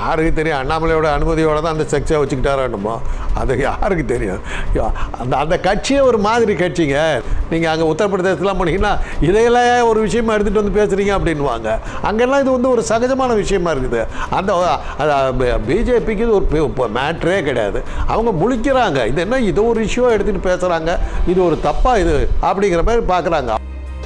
யாருக்கு தெரியும் அண்ணாமலையோட அனுமதியோட தான் அந்த செக்ஸை வச்சுக்கிட்டாரோன்னுமோ அது யாருக்கு தெரியும் யா, அந்த அந்த கட்சியே ஒரு மாதிரி கட்சிங்க நீங்கள் அங்கே உத்தரப்பிரதேசத்துலாம் போனீங்கன்னா இதையெல்லாம் ஒரு விஷயமா எடுத்துகிட்டு வந்து பேசுகிறீங்க அப்படின்வாங்க அங்கெல்லாம் இது வந்து ஒரு சகஜமான விஷயமா இருக்குது அந்த பிஜேபிக்கு இது ஒரு மேட்ரே கிடையாது அவங்க முழிக்கிறாங்க இது என்ன இது ஒரு இஷ்யூ எடுத்துகிட்டு பேசுகிறாங்க இது ஒரு தப்பா இது அப்படிங்கிற மாதிரி பார்க்குறாங்க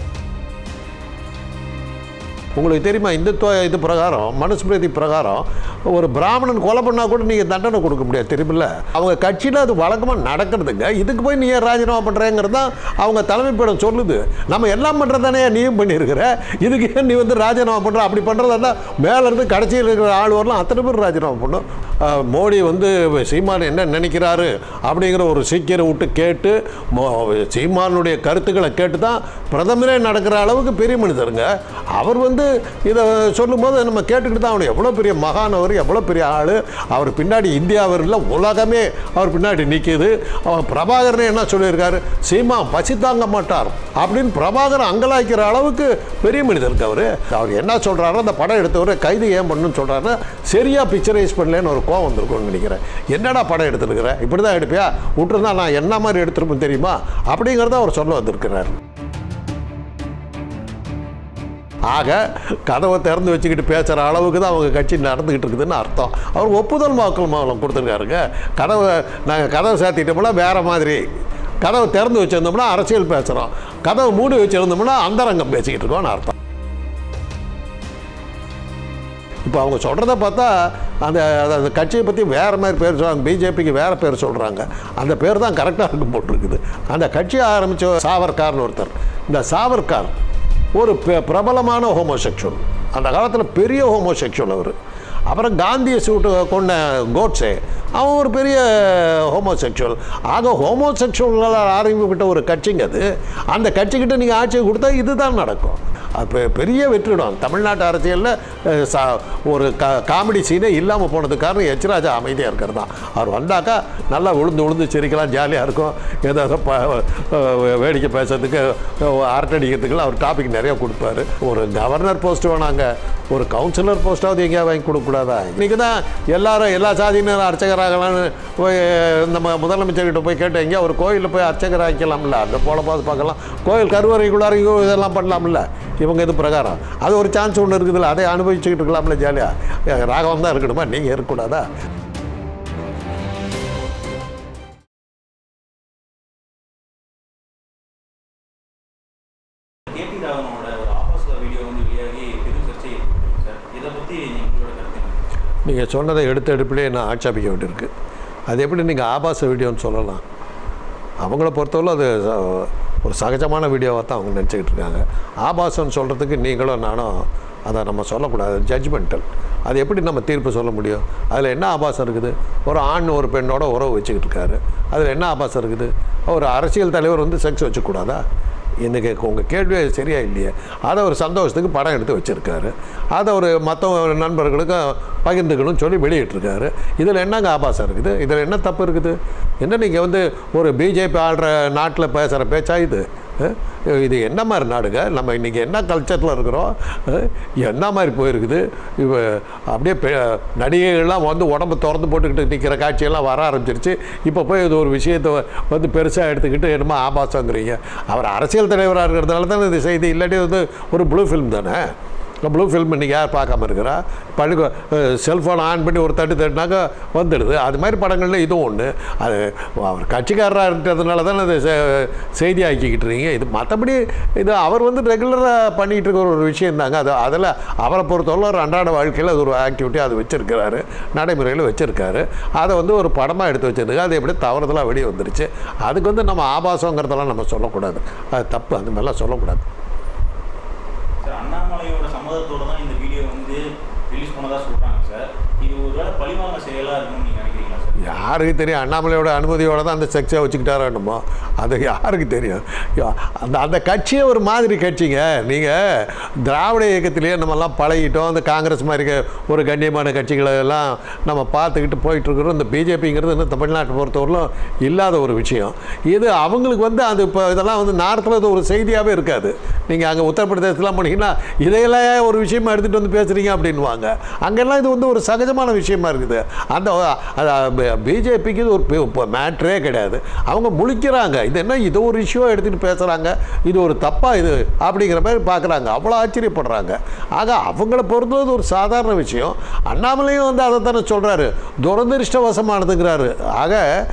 உங்களுக்கு தெரியுமா இந்துத்துவ இது பிரகாரம் மனுஸ்மிருதி பிரகாரம் ஒரு பிராமணன் கொலை பண்ணால் கூட நீங்கள் தண்டனை கொடுக்க முடியாது தெரியுமில்ல அவங்க கட்சியில் அது வழக்கமாக நடக்கிறதுங்க இதுக்கு போய் நீ ஏன் ராஜினாமா பண்ணுறேங்கிறது தான் அவங்க தலைமைப்படம் சொல்லுது நம்ம எல்லாம் பண்ணுறதானே நீயும் பண்ணியிருக்கிற இதுக்கு ஏன் நீ வந்து ராஜினாமா பண்ணுற அப்படி பண்ணுறதா இருந்தால் மேலேருந்து கடைசியில் இருக்கிற ஆள் வரலாம் அத்தனை பேர் ராஜினாமா பண்ணும் அஹ், மோடி வந்து சீமான் என்ன நினைக்கிறாரு அப்படிங்கிற ஒரு சீக்கியரை விட்டு கேட்டு மோ- சீமானுடைய கருத்துக்களை கேட்டு தான் பிரதமரே நடக்கிற அளவுக்கு பெரிய மனிதருங்க அவர் வந்து இதை சொல்லும்போது நம்ம கேட்டுக்கிட்டு தான் அவனை எவ்வளோ பெரிய மகானவர் எவ்வளோ பெரிய ஆள் அவர் பின்னாடி இந்தியாவில் இல்லை உலகமே அவர் பின்னாடி நிற்கிது அவர் பிரபாகரனே என்ன சொல்லியிருக்காரு சீமா பசி தாங்க மாட்டார் அப்படின்னு பிரபாகரன் அங்கலாய்க்கிற அளவுக்கு பெரிய மனிதருக்கு அவர் அவர் என்ன சொல்கிறாரோ அந்த படம் எடுத்தவர் கைது ஏன் பண்ணணும்னு சொல்கிறாருன்னா சரியாக பிக்சரைஸ் பண்ணலன்னு ஒரு கோவம் வந்திருக்கும்னு நினைக்கிறேன் என்னடா படம் எடுத்துருக்கிற இப்படி தான் எடுப்பியா விட்டுருந்தா நான் என்ன மாதிரி எடுத்திருப்பேன் தெரியுமா அப்படிங்கிறத அவர் சொல்ல வந்திருக்கிறார் ஆக கதவை திறந்து வச்சுக்கிட்டு பேசுகிற அளவுக்கு தான் அவங்க கட்சி நடந்துக்கிட்டு இருக்குதுன்னு அர்த்தம் அவர் ஒப்புதல் வாக்குகள் மூலம் கொடுத்துருக்காருங்க கதவை நாங்கள் கதவை சாத்திட்டோம்னா வேறு மாதிரி கதவை திறந்து வச்சுருந்தோம்னா அரசியல் பேசுகிறோம் கதவை மூடி வச்சுருந்தோம்னா அந்தரங்கம் பேசிக்கிட்டு இருக்கோம்னு அர்த்தம் இப்போ அவங்க சொல்கிறத பார்த்தா அந்த அந்த- அந்த கட்சியை பற்றி வேறு மாதிரி பேர் சொல்கிறாங்க பிஜேபிக்கு வேறு பேர் சொல்கிறாங்க அந்த பேர் தான் கரெக்டாக இருக்கும் போட்டிருக்குது அந்த கட்சியை ஆரம்பித்த சாவர்கார்னு ஒருத்தர் இந்த சாவர்கார் ஒரு பெ- பிரபலமான ஹோமோசெக்சுவல் அந்த காலத்தில் பெரிய ஹோமோசெக்சுவல் அவர் அப்புறம் காந்தியை சூட்டு கொண்ட கோட்ஸே அவன் ஒரு பெரிய ஹோமோசெக்சுவல் ஆக ஹோமோசெக்சுவல்களால் ஆரம்பிக்கப்பட்ட ஒரு கட்சிங்க அது அந்த கட்சிக்கிட்ட நீங்கள் ஆட்சியை கொடுத்தா இதுதான் நடக்கும் அப்போ பெரிய வெற்றிடம் தமிழ்நாட்டு அரசியலில் அஹ், சா- ஒரு கா காமெடி சீனே இல்லாமல் போனதுக்கு காரணம் எச் ராஜா அமைதியாக இருக்கிறது தான் அவர் வந்தாக்கா நல்லா விழுந்து விழுந்து சிரிக்கலாம் ஜாலியாக இருக்கும் ஏதாவது ப அஹ், வேடிக்கை பேசுறதுக்கு அஹ், அரட்டடிக்கிறதுக்குலாம் அவர் டாபிக் நிறைய கொடுப்பாரு ஒரு கவர்னர் போஸ்ட் வேணாங்க ஒரு கவுன்சிலர் போஸ்ட்டாவது எங்கேயா வாங்கி கொடுக்கக்கூடாதா இன்றைக்கி தான் எல்லாரும் எல்லா சாதியினரும் அர்ச்சகராகலாம்னு போய் நம்ம முதலமைச்சர்கிட்ட போய் கேட்டு எங்கேயா ஒரு கோயிலில் போய் அர்ச்சகர் ஆக்கிக்கலாம்ல அந்த போல பார்த்து பார்க்கலாம் கோயில் கருவறைக்குள்ளாரையும் இதெல்லாம் பண்ணலாம்ல இவங்க இது பிரகாரம் அது ஒரு சான்ஸ் ஒன்று இருக்குதுல்ல அதை அனுபவிச்சுக்கிட்டு இருக்கலாம்ல ஜாலியாக ராகவம் தான் இருக்கணுமா நீங்கள் இருக்கக்கூடாதா கேபி ராவனோட ஒரு ஆபாச வீடியோ வந்து வெளியாகி பெரும் சர்ச்சை ஏற்பட்டிருக்கு சார் இதை பற்றி உங்களோட கருத்து என்ன? நீங்கள் சொன்னதை எடுத்த எடுப்பிலே நான் ஆட்சேபிக்க வேண்டியிருக்கு அது எப்படி நீங்கள் ஆபாச வீடியோன்னு சொல்லலாம் அவங்கள பொறுத்தவரை அது ச- ஒரு சகஜமான வீடியோவாக தான் அவங்க நினச்சிக்கிட்டு இருக்காங்க ஆபாசம்னு சொல்கிறதுக்கு நீங்களும் நானும் அதை நம்ம சொல்லக்கூடாது ஜட்ஜ்மெண்டல் அது எப்படி நம்ம தீர்ப்பு சொல்ல முடியும் அதில் என்ன ஆபாசம் இருக்குது ஒரு ஆண் ஒரு பெண்ணோட உறவு வச்சுக்கிட்டு இருக்காரு அதில் என்ன ஆபாசம் இருக்குது ஒரு அரசியல் தலைவர் வந்து செக்ஸ் வச்சுக்கூடாதா எனக்கு உங்கள் கேள்வியே சரியா இல்லையே அதை ஒரு சந்தோஷத்துக்கு படம் எடுத்து வச்சுருக்காரு அதை ஒரு மற்ற நண்பர்களுக்கும் பகிர்ந்துக்கணும்னு சொல்லி வெளியிட்டிருக்காரு இதில் என்னங்க ஆபாசம் இருக்குது இதில் என்ன தப்பு இருக்குது என்ன நீங்கள் வந்து ஒரு பிஜேபி ஆள்ற நாட்டில் பேசுகிற பேச்சா இது அஹ்? இது என்ன மாதிரி நாடுங்க நம்ம இன்றைக்கி என்ன கல்ச்சரில் இருக்கிறோம் அஹ்? என்ன மாதிரி போயிருக்குது இவ அப்படியே பெ- நடிகைகள்லாம் வந்து உடம்பு திறந்து போட்டுக்கிட்டு நிற்கிற காட்சியெல்லாம் வர ஆரம்பிச்சிருச்சு இப்போ போய் இது ஒரு விஷயத்தை வந்து பெருசாக எடுத்துக்கிட்டு என்னமோ ஆபாசங்கிறீங்க அவர் அரசியல் தலைவராக இருக்கிறதுனால தானே இது செய்தி இல்லாட்டி வந்து ஒரு ப்ளூ ஃபிலிம் தானே ப்ளூ ஃபில்ம் இன்றைக்கி யார் பார்க்காம இருக்கிறா பழு செல்ஃபோன் ஆன் பண்ணி ஒரு தட்டு தட்டினாக்கா வந்துடுது அது மாதிரி படங்களில் இதுவும் ஒன்று அது அவர் கட்சிக்காரராக இருக்கிறதுனால தானே அதை செ- செய்தி ஆக்கிக்கிட்டு இருக்கீங்க இது மற்றபடி இது அவர் வந்து ரெகுலராக பண்ணிகிட்டு இருக்கிற ஒரு விஷயம் தாங்க அது அதில் அவரை பொறுத்தவரை ஒரு அன்றாட வாழ்க்கையில் அது ஒரு ஆக்டிவிட்டி அது வச்சுருக்கிறாரு நடைமுறையில் வச்சுருக்காரு அதை வந்து ஒரு படமாக எடுத்து வச்சிருக்கு அது எப்படி தவறுதலாக வெளியே வந்துருச்சு அதுக்கு வந்து நம்ம ஆபாசங்கிறதெல்லாம் நம்ம சொல்லக்கூடாது அது தப்பு அந்த மாதிரிலாம் சொல்லக்கூடாது சார் அண்ணாமலையோட சம்மதத்தோட தான் இந்த வீடியோ வந்து ரிலீஸ் பண்ணதா சொல்றாங்க சார் இது ஒருவேளை பழிவாங்க செயலா இருக்கும்னு நீங்க நினைக்கிறீங்களா சார் யாருக்கு தெரியும் அண்ணாமலையோட அனுமதியோட தான் அந்த செக்ஸை வச்சுக்கிட்டாரோன்னுமோ அது யாருக்கு தெரியும் யா- அந்த அந்த கட்சியே ஒரு மாதிரி கட்சிங்க நீங்கள் திராவிட இயக்கத்திலேயே நம்மெல்லாம் பழகிட்டோம் அந்த காங்கிரஸ் மாதிரி க- ஒரு கண்ணியமான கட்சிகளை எல்லாம் நம்ம பார்த்துக்கிட்டு போயிட்டுருக்குறோம் இந்த பிஜேபிங்கிறது இன்னும் தமிழ்நாட்டை பொறுத்தவரையிலும் இல்லாத ஒரு விஷயம் இது அவங்களுக்கு வந்து அது இப்போ இதெல்லாம் வந்து நார்த்தில் ஒரு செய்தியாகவே இருக்காது நீங்கள் அங்கே உத்தரப்பிரதேசத்துலாம் போனீங்கன்னா இதையெல்லாம் ஒரு விஷயமா எடுத்துகிட்டு வந்து பேசுகிறீங்க அப்படின்வாங்க பண்ணுவாங்க அங்கெல்லாம் இது வந்து ஒரு சகஜமான விஷயமா இருக்குது அந்த பிஜேபிக்கு இது ஒரு மேட்ரே கிடையாது அவங்க முழிக்கிறாங்க இது என்ன இது ஒரு இஷ்யூவாக எடுத்துகிட்டு பேசுகிறாங்க இது ஒரு தப்பா இது அப்படிங்கிற மாதிரி பார்க்குறாங்க அவ்வளோ ஆச்சரியப்படுறாங்க ஆக அவங்கள பொறுத்தது ஒரு சாதாரண விஷயம் அண்ணாமலையும் வந்து அதை தானே சொல்கிறாரு துரதிருஷ்டவசமானதுங்கிறாரு ஆக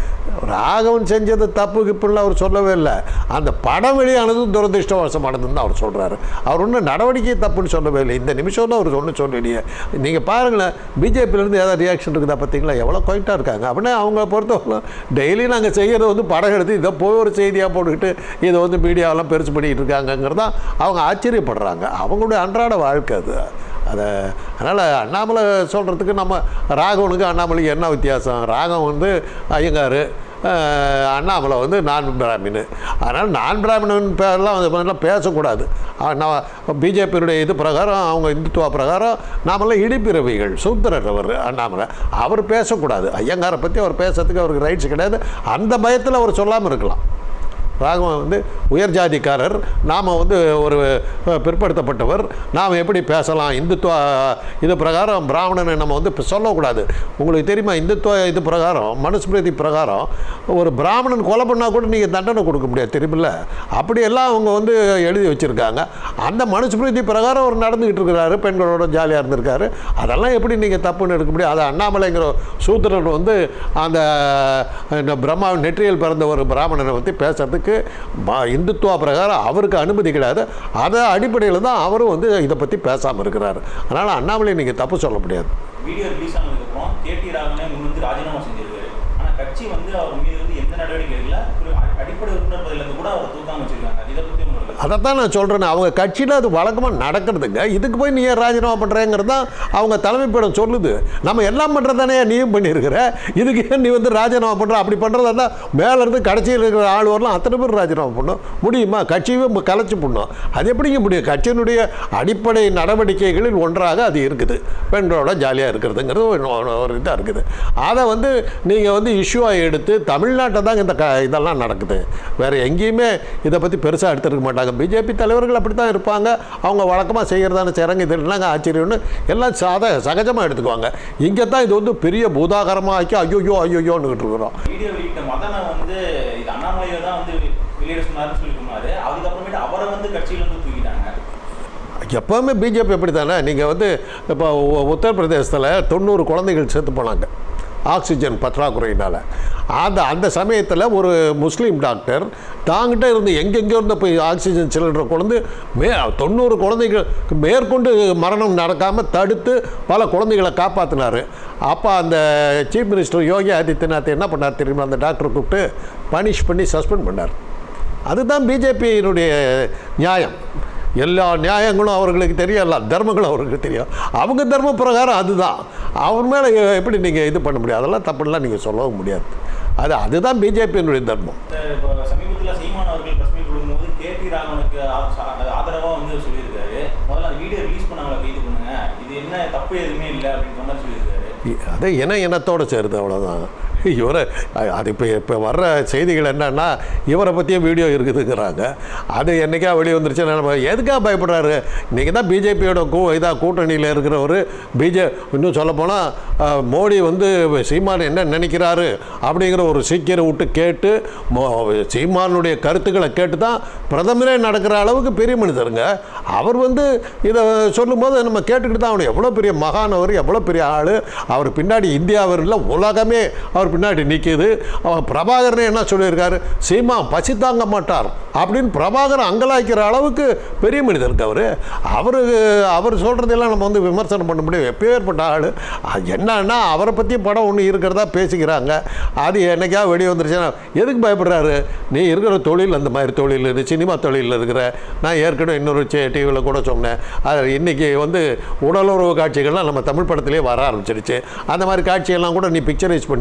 ராகவன் செஞ்சது தப்பு கிப்புலாம் அவர் சொல்லவே இல்லை அந்த படம் வெளியானதும் துரதிருஷ்டவசமானதுன்னு தான் அவர் சொல்கிறாரு அவர் ஒன்றும் நடவடிக்கை தப்புன்னு சொல்லவே இல்லை இந்த நிமிஷம்னு அவர் ஒன்றும் சொல்லலையே நீங்கள் பாருங்களேன் பிஜேபியிலேருந்து ஏதாவது ரியாக்ஷன் இருக்குதா பார்த்தீங்களா எவ்வளோ குவைட்டாக இருக்காங்க அப்படின்னா அவங்கள பொறுத்தவரை டெய்லி நாங்கள் செய்கிறது வந்து படம் எடுத்து இதை போய் ஒரு செய்தியாக போட்டுக்கிட்டு இதை வந்து மீடியாவெல்லாம் பெருசு பண்ணிக்கிட்டு இருக்காங்கங்கிறதான் அவங்க ஆச்சரியப்படுறாங்க அவங்களுடைய அன்றாட வாழ்க்கை அது அதை அதனால் அண்ணாமலை சொல்கிறதுக்கு நம்ம ராகவனுக்கு அண்ணாமலைக்கு என்ன வித்தியாசம் ராகவன் வந்து ஐயங்கார் அஹ், அண்ணாமலை வந்து நான் பிராமின் அதனால் நான் பிராமணன் பேரெல்லாம் அது மாதிரிலாம் பேசக்கூடாது அஹ், நான் பிஜேபியினுடைய இது பிரகாரம் அவங்க இந்துத்துவ பிரகாரம் நாமெல்லாம் இடிப்பிறவிகள் சூத்திரர் அவர் அண்ணாமலை அவர் பேசக்கூடாது ஐயங்காரை பற்றி அவர் பேசுறதுக்கு அவருக்கு ரைட்ஸ் கிடையாது அந்த பயத்தில் அவர் சொல்லாமல் இருக்கலாம் ராகவன் வந்து உயர் ஜாதிக்காரர் நாம் வந்து ஒரு அஹ், பிற்படுத்தப்பட்டவர் நாம் எப்படி பேசலாம் இந்துத்துவ இது பிரகாரம் பிராமணனை நம்ம வந்து இப்ப சொல்லக்கூடாது உங்களுக்கு தெரியுமா இந்துத்துவ இது பிரகாரம் மனுஸ்மிருதி பிரகாரம் ஒரு பிராமணன் கொலை பண்ணால் கூட நீங்கள் தண்டனை கொடுக்க முடியாது தெரியுமில்ல அப்படியெல்லாம் அவங்க வந்து எழுதி வச்சுருக்காங்க அந்த மனுஸ்மிருதி பிரகாரம் அவர் நடந்துக்கிட்டு இருக்கிறாரு பெண்களோட ஜாலியாக இருந்திருக்காரு அதெல்லாம் எப்படி நீங்கள் தப்புன்னு எடுக்க முடியும் அது அண்ணாமலைங்கிற சூத்திரன் வந்து அந்த இந்த பிரம்மாவின் நெற்றியில் பிறந்த ஒரு பிராமணனை பற்றி பேசுறதுக்கு ம- இந்துத்துவ பிரகாரம் அவருக்கு அனுமதி கிடையாது அதை அடிப்படையில் தான் அவரும் வந்து இதை பற்றி பேசாமல் இருக்கிறார் அதனால் அண்ணாமலை நீங்கள் தப்பு சொல்ல முடியாது வீடியோ ரிலீஸ் ஆனதுக்கப்புறம் கேடி ராகவனே முன் வந்து ராஜினாமா செஞ்சிருக்காரு ஆனா கட்சி வந்து அவர் மீது வந்து எந்த நடவடிக்கை எடுக்கல ஒரு அ- அடிப்படை உறுப்பினர் பதிலிருந்து கூட அவர் தூக்காம வச்சிருக்காங்க இதை பத்தி உங்களுக்கு அதைத்தான் நான் சொல்கிறேன் அவங்க கட்சியில் அது வழக்கமாக நடக்கிறதுங்க இதுக்கு போய் நீ ஏன் ராஜினாமா பண்ணுறேங்கிறது தான் அவங்க தலைமைப்படம் சொல்லுது நம்ம எல்லாம் பண்ணுறதானே நீயும் பண்ணியிருக்கிற இதுக்கு ஏன் நீ வந்து ராஜினாமா பண்ணுற அப்படி பண்ணுறதா தான் மேலேருந்து கடைசியில் இருக்கிற ஆள் வரலாம் அத்தனை பேர் ராஜினாமா பண்ணும் முடியுமா கட்சியும் கலைச்சி பண்ணும் அது எப்படிங்க முடியும் கட்சியினுடைய அடிப்படை நடவடிக்கைகளில் ஒன்றாக அது இருக்குது பெண்களோட ஜாலியாக இருக்கிறதுங்கிறது ஒரு ஒரு இதாக இருக்குது அதை வந்து நீங்கள் வந்து இஷ்யூவாக எடுத்து தமிழ்நாட்டை தான் இந்த க இதெல்லாம் நடக்குது வேறு எங்கேயுமே இதை பற்றி பெருசாக எடுத்துருக்க மாட்டாங்க பிஜேபி தலைவர்கள் அப்படி தான் இருப்பாங்க அவங்க வழக்கமாக செய்கிறதான சிறங்க இது என்னங்க ஆச்சரியம்னு எல்லாம் சாத சகஜமாக எடுத்துக்குவாங்க இங்கே தான் இது வந்து பெரிய பூதாகரமாக ஆக்கி ஐயோயோ ஐயோயோன்னுக்கிட்டு இருக்கிறோம் வீடியோ வெளியிட்ட மதனை வந்து இது அண்ணாமலையை தான் வந்து வெளியிட சொன்னாருன்னு சொல்லி சொன்னாரு அதுக்கப்புறமேட்டு அவரை வந்து கட்சியில இருந்து தூக்கிட்டாங்க எப்போவுமே பிஜேபி அப்படி தானே நீங்கள் வந்து இப்போ உ- உத்தரப்பிரதேசத்தில் தொண்ணூறு குழந்தைகள் செத்து போனாங்க ஆக்சிஜன் பற்றாக்குறையினால் அந்த அந்த சமயத்தில் ஒரு முஸ்லீம் டாக்டர் தாங்கிட்ட இருந்து எங்கெங்கேயோ இருந்து போய் ஆக்சிஜன் சிலிண்டரை கொண்டு மே தொண்ணூறு குழந்தைகளுக்கு மேற்கொண்டு மரணம் நடக்காமல் தடுத்து பல குழந்தைகளை காப்பாற்றினார் அப்போ அந்த சீஃப் மினிஸ்டர் யோகி ஆதித்யநாத் என்ன பண்ணார் தெரியுமா அந்த டாக்டரை கூப்பிட்டு பனிஷ் பண்ணி சஸ்பெண்ட் பண்ணார் அதுதான் பிஜேபியினுடைய நியாயம் எல்லா நியாயங்களும் அவர்களுக்கு தெரியும் எல்லா தர்மங்களும் அவர்களுக்கு தெரியும் அவங்க தர்ம பிரகாரம் அதுதான் அவர் மேலே எப்படி நீங்கள் இது பண்ண முடியாது அதெல்லாம் தப்புலாம் நீங்கள் சொல்லவும் முடியாது அது அதுதான் பிஜேபியினுடைய தர்மம் சார், இப்போ சமீபத்தில் சீமான் அவர்கள் பிரஸ் மீட் கொடுக்கும்போது கேடி ராகவனுக்கு ஆதரவாக வந்து சொல்லியிருக்காரு முதல்ல அந்த வீடியோ ரிலீஸ் பண்ணவங்களை கைது பண்ணுங்க இது என்ன தப்பு எதுவுமே இல்லை அப்படின்ற மாதிரி சொல்லியிருக்காரு அது இன இனத்தோடு சேருது அவ்வளோதான் இவரை அது இப்போ இப்போ வர்ற செய்திகள் என்னன்னா இவரை பற்றியும் வீடியோ இருக்குதுங்கிறாங்க அது என்னைக்கா வெளியே வந்துருச்சு நம்ம எதுக்காக பயப்படுறாரு இன்றைக்கி தான் பிஜேபியோட கூ இதாக கூட்டணியில் இருக்கிறவர் பிஜே இன்னும் சொல்லப்போனால் மோடி வந்து சீமான் என்ன நினைக்கிறாரு அப்படிங்கிற ஒரு சீக்கிரம் விட்டு கேட்டு மோ- சீமானுடைய கருத்துக்களை கேட்டு தான் பிரதமரே நடக்கிற அளவுக்கு பெரிய மனிதருங்க அவர் வந்து இதை சொல்லும்போது நம்ம கேட்டுக்கிட்டு தான் அவனை எவ்வளோ பெரிய மகானவர் எவ்வளோ பெரிய ஆள் அவர் பின்னாடி இந்தியாவில் உலகமே அவர் பின்னாடி நிற்கிது அவர் பிரபாகரனே என்ன சொல்லியிருக்காரு சீமா பசி தாங்க மாட்டார் அப்படின்னு பிரபாகரன் அங்கலாய்க்கிற அளவுக்கு பெரிய மனிதருக்கு அவர் அவர் அவர் சொல்கிறதெல்லாம் நம்ம வந்து விமர்சனம் பண்ண முடியும் எப்பேற்பட்ட ஆள் என்னன்னா அவரை பற்றி படம் ஒன்று இருக்கிறதா பேசிக்கிறாங்க அது என்னைக்கா வெளியே வந்துருச்சுன்னா எதுக்கு பயப்படுறாரு நீ இருக்கிற தொழில் அந்த மாதிரி தொழில் இது சினிமா தொழிலில் இருக்கிற நான் ஏற்கனவே இன்னொரு டிவியில் கூட சொன்னேன் அது இன்றைக்கி வந்து உடலுறவு காட்சிகள்லாம் நம்ம தமிழ் படத்திலே வர ஆரம்பிச்சிருச்சு அந்த மாதிரி காட்சியெல்லாம் கூட நீ பிக்சரைஸ் பண்ணியிருப்ப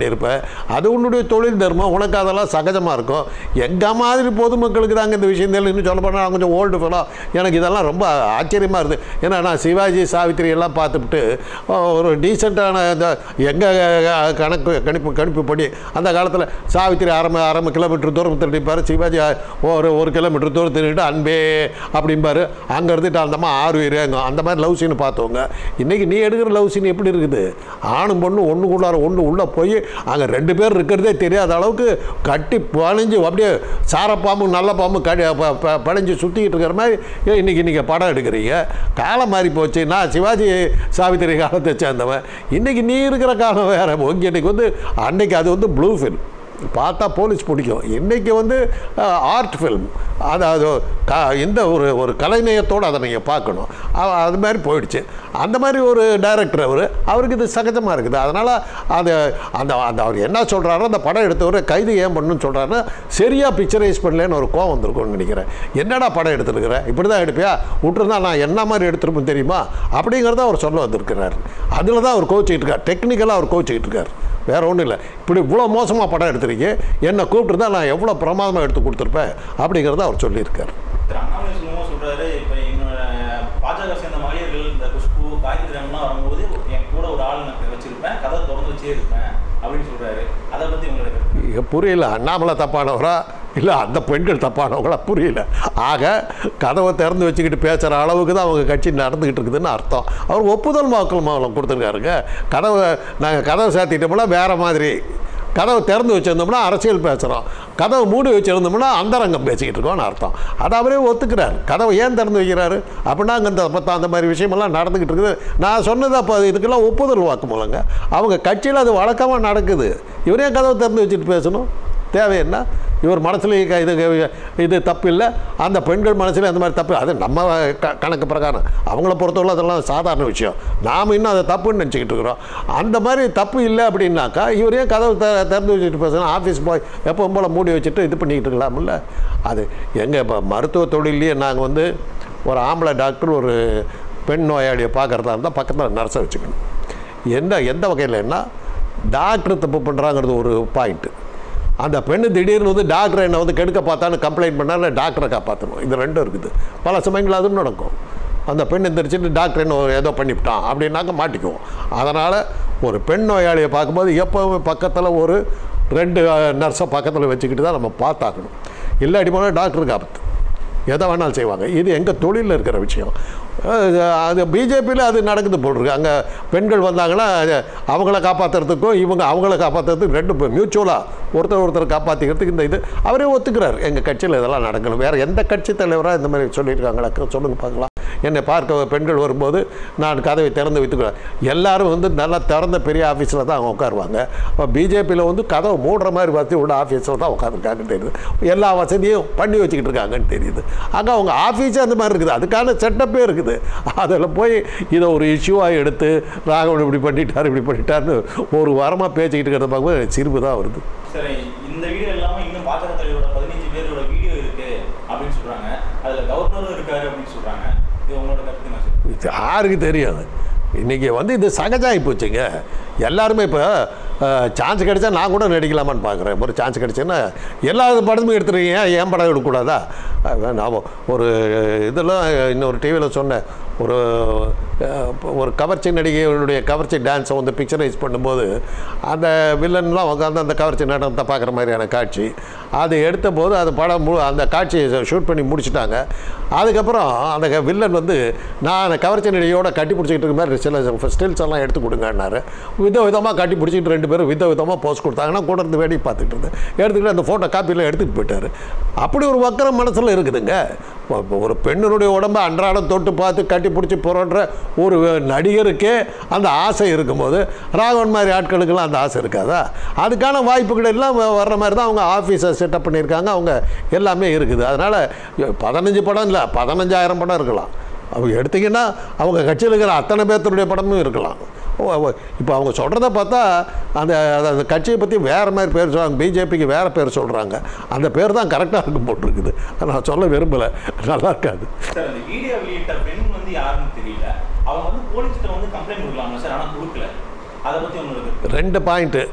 அது உன்னுடைய தொழில் தர்மம் உனக்கு அதெல்லாம் சகஜமாக இருக்கும் எங்கள் மாதிரி பொதுமக்களுக்கு தாங்க இந்த விஷயம் தெரியல இன்னும் சொல்ல போனால் நான் கொஞ்சம் ஓல்டு ஃபெலோ எனக்கு இதெல்லாம் ரொம்ப ஆச்சரியமாக இருக்குது ஏன்னா நான் சிவாஜி சாவித்திரி எல்லாம் பார்த்துட்டு ஒரு டீசெண்டான இந்த எங்கள் கணக்கு கணிப்பு கணிப்புப்படி அந்த காலத்தில் சாவித்திரி அரை ம- அரை கிலோமீட்டர் தூரத்தில் நிற்பார் சிவாஜி ஒரு ஒரு கிலோமீட்டர் தூரத்தில் நின்று அன்பே அப்படிம்பாரு அங்கே இருந்துட்டு அந்தம்மா ஆறு உயிர் அந்த மாதிரி லவ் சீன் பார்த்தவங்க இன்றைக்கி நீ எடுக்கிற லவ் சீன் எப்படி இருக்குது ஆணும் பொண்ணு ஒன்றுக்குள்ளார ஒன்று உள்ளே போய் அங்கே ரெண்டு பேர் இருக்கிறதே தெரியாத அளவுக்கு கட்டி பழிஞ்சு அப்படியே சாரப்பாம்பு நல்ல பாம்பு கடி ப- ப- பழிஞ்சு சுற்றிக்கிட்டு இருக்கிற மாதிரி ஏன் இன்னைக்கு நீங்கள் படம் எடுக்கிறீங்க காலம் மாறி போச்சு நான் சிவாஜி சாவித்திரி காலத்தை சேர்ந்தவன் இன்றைக்கி நீ இருக்கிற காலம் வேறு உங்க இன்னைக்கு வந்து அன்னைக்கு அது வந்து ப்ளூ ஃபில்ம் பார்த்தா போலீஸ் பிடிக்கும் இன்றைக்கி வந்து ஆர்ட் ஃபில்ம் அது அது க இந்த ஒரு ஒரு கலைநயத்தோடு அதை நீங்கள் பார்க்கணும் அ- அது மாதிரி போயிடுச்சு அந்த மாதிரி ஒரு டைரக்டர் அவர் அவருக்கு இது சகஜமாக இருக்குது அதனால் அது அந்த அந்த அவர் என்ன சொல்கிறாரோ அந்த படம் எடுத்தவர் கைது ஏன் பண்ணணும்னு சொல்கிறாருன்னா சரியாக பிக்சரைஸ் பண்ணலன்னு ஒரு கோவம் வந்திருக்கும்னு நினைக்கிறேன் என்னடா படம் எடுத்துருக்குற இப்படி தான் எடுப்பியா விட்டுருந்தா நான் என்ன மாதிரி எடுத்துருப்பேன் தெரியுமா அப்படிங்கிறத அவர் சொல்ல வந்திருக்கிறார் அதில் தான் அவர் கோச்சிக்கிட்டு இருக்கார் டெக்னிக்கலாக அவர் கோச்சிக்கிட்டு இருக்கார் வேற ஒன்றும் இல்லை இப்படி இவ்வளோ மோசமாக படம் எடுத்திருக்கீங்க என்னை கூப்பிட்டுருந்தா நான் எவ்வளோ பிரமாதமாக எடுத்து கொடுத்துருப்பேன் அப்படிங்கிறத அவர் சொல்லியிருக்கார் திரு அண்ணாமலை சொல்லும்போது சொல்றாரு இப்போ என்னோட பாஜக சேர்ந்த மகளிர்கள் இந்த குஷ்பு காயத்ரி அம்மா வரும்போது என் கூட ஒரு ஆள் நான் வச்சிருப்பேன் கதை திறந்து வச்சே இருப்பேன் அப்படின்னு சொல்றாரு அதை பத்தி உங்களோட கருத்து இங்க புரியல அண்ணாமலை தப்பானவரா இல்லை அந்த பெண்கள் தப்பானவங்களா புரியல ஆக கதவை திறந்து வச்சுக்கிட்டு பேசுகிற அளவுக்கு தான் அவங்க கட்சி நடந்துக்கிட்டு இருக்குதுன்னு அர்த்தம் அவர் ஒப்புதல் வாக்குகள் மூலம் கொடுத்துருக்காருங்க கதவை நாங்கள் கதவை சாத்திட்டோம்னா வேறு மாதிரி கதவை திறந்து வச்சுருந்தோம்னா அரசியல் பேசுகிறோம் கதவை மூடி வச்சுருந்தோம்னா அந்தரங்கம் பேசிக்கிட்டு இருக்கோம்னு அர்த்தம் அதை அவரே ஒத்துக்கிறார் கதவை ஏன் திறந்து வைக்கிறாரு அப்படின்னா அங்கே இந்த பத்தா அந்த மாதிரி விஷயமெல்லாம் நடந்துக்கிட்டு இருக்குது நான் சொன்னது அப்போ இதுக்கெல்லாம் ஒப்புதல் வாக்கு மூலங்க அவங்க கட்சியில் அது வழக்கமாக நடக்குது இவரே கதவை திறந்து வச்சுட்டு பேசணும் தேவை என்ன இவர் மனசில் இது இது தப்பு இல்லை அந்த பெண்கள் மனசில் அந்த மாதிரி தப்பு அது நம்ம க கணக்கு பிரகாரம் அவங்கள பொறுத்தவரை அதெல்லாம் சாதாரண விஷயம் நாம் இன்னும் அதை தப்புன்னு நினச்சிக்கிட்டு இருக்கிறோம் அந்த மாதிரி தப்பு இல்லை அப்படின்னாக்கா இவரே கதவு த திறந்து வச்சுட்டு பேசணும் ஆஃபீஸ் போய் எப்பவும் போல் மூடி வச்சுட்டு இது பண்ணிக்கிட்டு இருக்கலாம்ல அது எங்கள் இப்போ மருத்துவ தொழிலையே நாங்கள் வந்து ஒரு ஆம்பளை டாக்டர் ஒரு பெண் நோயாளியை பார்க்குறதா இருந்தால் பக்கத்தில் நர்ஸை வச்சுக்கணும் எந்த எந்த வகையிலன்னா டாக்டர் தப்பு பண்ணுறாங்கிறது ஒரு பாயிண்ட்டு அந்த பெண்ணு திடீர்னு வந்து டாக்டர் என்னை வந்து கெடுக்க பார்த்தான்னு கம்ப்ளைண்ட் பண்ணால் டாக்டரை காப்பாற்றணும் இது ரெண்டும் இருக்குது பல சமயங்கள் அதுவும் நடக்கும் அந்த பெண் எந்திரிச்சிட்டு டாக்டர் என்ன ஏதோ பண்ணிவிட்டான் அப்படின்னாக்க மாட்டிக்குவோம் அதனால் ஒரு பெண் நோயாளியை பார்க்கும்போது எப்போவுமே பக்கத்தில் ஒரு ரெண்டு நர்ஸை பக்கத்தில் வச்சுக்கிட்டு தான் நம்ம பார்த்தாக்கணும் இல்லாட்டி போனால் டாக்டருக்கு ஆபத்து எதை வேணாலும் செய்வாங்க இது எங்கள் தொழிலில் இருக்கிற விஷயம் அது அது பிஜேபியில் அது நடக்குது போல் இருக்கு அங்கே பெண்கள் வந்தாங்கன்னா அது அவங்கள காப்பாற்றுறதுக்கும் இவங்க அவங்கள காப்பாற்றுறதுக்கு ரெண்டு மியூச்சுவலாக ஒருத்தர் ஒருத்தர் காப்பாற்றிக்கிறதுக்கு இந்த இது அவரே ஒத்துக்கிறார் எங்கள் கட்சியில் இதெல்லாம் நடக்கணும் வேறு எந்த கட்சி தலைவராக இந்த மாதிரி சொல்லியிருக்காங்களா சொல்லுங்க பார்க்கலாம் என்னை பார்க்க பெண்கள் வரும்போது நான் கதவை திறந்து வைத்துக்கிறேன் எல்லாரும் வந்து நல்லா திறந்த பெரிய ஆஃபீஸில் தான் அவங்க உட்காருவாங்க இப்போ பிஜேபியில் வந்து கதவை மூடுற மாதிரி வசதி உள்ள ஆஃபீஸில் தான் உட்காந்துருக்காங்கன்னு தெரியுது எல்லா வசதியும் பண்ணி வச்சுக்கிட்டு இருக்காங்கன்னு தெரியுது அங்கே அவங்க ஆஃபீஸே அந்த மாதிரி இருக்குது அதுக்கான செட்டப்பே இருக்குது அதில் போய் இதை ஒரு இஷ்யூவாக எடுத்து ராகவன் இப்படி பண்ணிட்டார் இப்படி பண்ணிட்டார்னு ஒரு வாரமாக பேசிக்கிட்டு இருக்கிறத பார்க்கும்போது சிரிப்பு தான் வருது சரி இந்த வீடியோ இல்லாம இன்னும் பாஜக தலைவரோட பதினஞ்சு பேரோட வீடியோ இருக்கு அப்படின்னு சொல்றாங்க அதுல கவர்னரும் இருக்காரு அப்படின்னு சொல்றாங்க இது உங்களோட கருத்து என்ன சார் இது யாருக்கு தெரியும் இன்றைக்கி வந்து இது சகஜாகி போச்சுங்க எல்லாருமே இப்போ சான்ஸ் கிடைச்சா நான் கூட நடிக்கலாமான்னு பார்க்குறேன் ஒரு சான்ஸ் கிடைச்சுன்னா எல்லா படமும் எடுத்துருக்கீங்க ஏன் படம் எடுக்கக்கூடாதா அஹ் நான் ஒரு இதெல்லாம் இன்னொரு டிவியில் சொன்னேன் ஒரு அஹ், ஒரு கவர்ச்சி நடிகைகளுடைய கவர்ச்சி டான்ஸை வந்து பிக்சரைஸ் பண்ணும்போது அந்த வில்லன்லாம் உட்காந்து அந்த கவர்ச்சி நடனத்தை பார்க்குற மாதிரியான காட்சி அது எடுத்த போது அது படம் மு அந்த காட்சியை ஷூட் பண்ணி முடிச்சிட்டாங்க அதுக்கப்புறம் அந்த க- வில்லன் வந்து நான் அந்த கவர்ச்சி நடிகையோட கட்டி பிடிச்சிக்கிட்டு இருக்க மாதிரி சில ஸ்டில்ஸ் எல்லாம் எடுத்து கொடுங்கன்னாரு வித விதமாக கட்டி பிடிச்சிக்கிட்டு ரெண்டு பேரும் வித விதமாக போஸ்ட் கொடுத்தாங்கன்னா கூட இருந்து வேடி பார்த்துட்டு இருந்தேன் எடுத்துக்கிட்டு அந்த ஃபோட்டோ காப்பியில் எடுத்துகிட்டு போயிட்டார் அப்படி ஒரு வக்கரம் மனசில் இருக்குதுங்க இப்போ இப்போ ஒரு பெண்ணினுடைய உடம்பை அன்றாடம் தொட்டு பார்த்து கட்டி பிடிச்சி போகிறன்ற ஒரு நடிகருக்கே அந்த ஆசை இருக்கும்போது ராகவன் மாதிரி ஆட்களுக்கெல்லாம் அந்த ஆசை இருக்காதா அதுக்கான வாய்ப்புகள் எல்லாம் வ- வர்ற மாதிரி தான் அவங்க ஆஃபீஸை செட்டப் பண்ணியிருக்காங்க அவங்க எல்லாமே இருக்குது அதனால் பதினஞ்சு படம் இல்லை பதினஞ்சாயிரம் படம் இருக்கலாம் அவங்க எடுத்திங்கன்னா அவங்க கட்சியில் இருக்கிற அத்தனை பேர்த்தனுடைய படமும் இருக்கலாம் இப்போ அவங்க சொல்கிறத பார்த்தா அந்த அந்த- அந்த கட்சியை பற்றி வேறு மாதிரி பேர் சொல்கிறாங்க பிஜேபிக்கு வேறு பேர் சொல்கிறாங்க அந்த பேர் தான் கரெக்டாக இருக்கும் போட்டிருக்குது நான் சொல்ல விரும்பலை நல்லா இருக்காது சார் அந்த வீடியோ வெளியிட்ட பெண் வந்து யாருன்னு தெரியல அவங்க வந்து போலீஸ்கிட்ட வந்து கம்ப்ளைண்ட் கொடுக்கலாமா சார் ஆனா கொடுக்கல அதை பத்தி உங்களுக்கு ரெண்டு பாயிண்ட்டு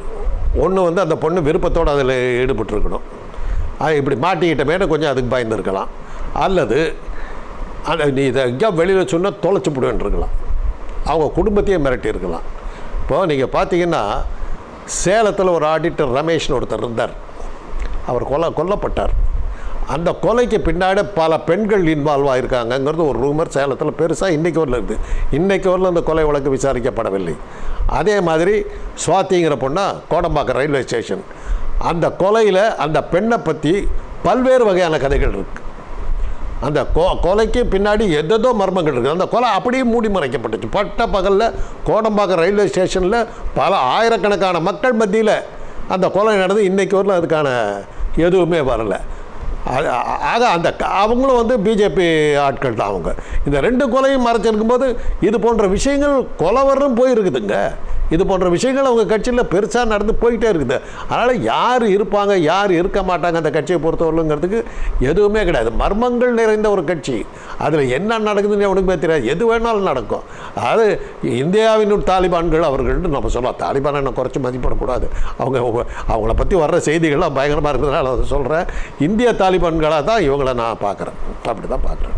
ஒன்று வந்து அந்த பொண்ணு விருப்பத்தோடு அதில் ஈடுபட்டிருக்கணும் அது இப்படி மாட்டிக்கிட்டமேனு கொஞ்சம் அதுக்கு பயந்துருக்கலாம் அல்லது அந்த நீ இதை எங்கேயா வெளியில் சொன்னால் தொலைச்சி இருக்கலாம் அவங்க குடும்பத்தையே மிரட்டியிருக்கலாம் இப்போது நீங்கள் பார்த்தீங்கன்னா சேலத்தில் ஒரு ஆடிட்டர் ரமேஷ்னு ஒருத்தர் இருந்தார் அவர் கொல்ல கொல்லப்பட்டார் அந்த கொலைக்கு பின்னாடி பல பெண்கள் இன்வால்வ் ஆகிருக்காங்கங்கிறது ஒரு ரூமர் சேலத்தில் பெருசாக இன்றைக்கு வரல இருக்குது இன்றைக்கு வரல அந்த கொலை வழக்கு விசாரிக்கப்படவில்லை அதே மாதிரி சுவாத்திங்கிற பொண்ணா கோடம்பாக்கம் ரயில்வே ஸ்டேஷன் அந்த கொலையில் அந்த பெண்ணை பற்றி பல்வேறு வகையான கதைகள் இருக்குது அந்த கொ கொலைக்கு பின்னாடி எதேதோ மர்மங்கள் இருக்குது அந்த கொலை அப்படியே மூடி மறைக்கப்பட்டுச்சு பட்ட பகலில் கோடம்பாக்கம் ரயில்வே ஸ்டேஷனில் பல ஆயிரக்கணக்கான மக்கள் மத்தியில் அந்த கொலை நடந்து இன்றைக்கு வரல அதுக்கான எதுவுமே வரல ஆ- ஆ- ஆக அந்த க- அவங்களும் வந்து பிஜேபி ஆட்கள் தான் அவங்க இந்த ரெண்டு கொலையும் மறைச்சிருக்கும்போது இது போன்ற விஷயங்கள் கொலை வரலும் போயிருக்குதுங்க இது போன்ற விஷயங்கள் அவங்க கட்சியில் பெருசாக நடந்து போயிட்டே இருக்குது அதனால் யார் இருப்பாங்க யார் இருக்க மாட்டாங்க அந்த கட்சியை பொறுத்தவரைங்கிறதுக்கு எதுவுமே கிடையாது மர்மங்கள் நிறைந்த ஒரு கட்சி அதில் என்ன நடக்குதுன்னு எவனுக்குமே தெரியாது எது வேணாலும் நடக்கும் அதாவது இந்தியாவின் தாலிபான்கள் அவர்கள்னு நம்ம சொல்லலாம் தாலிபானை நான் குறைச்சி மதிப்பிடக்கூடாது அவங்க அவங்க- அவங்கள பற்றி வர்ற செய்திகள்லாம் பயங்கரமாக இருக்கிறதுனால அதை சொல்கிறேன் இந்திய தாலிபான்களாக தான் இவங்கள நான் பார்க்குறேன் அப்படி தான் பார்க்குறேன்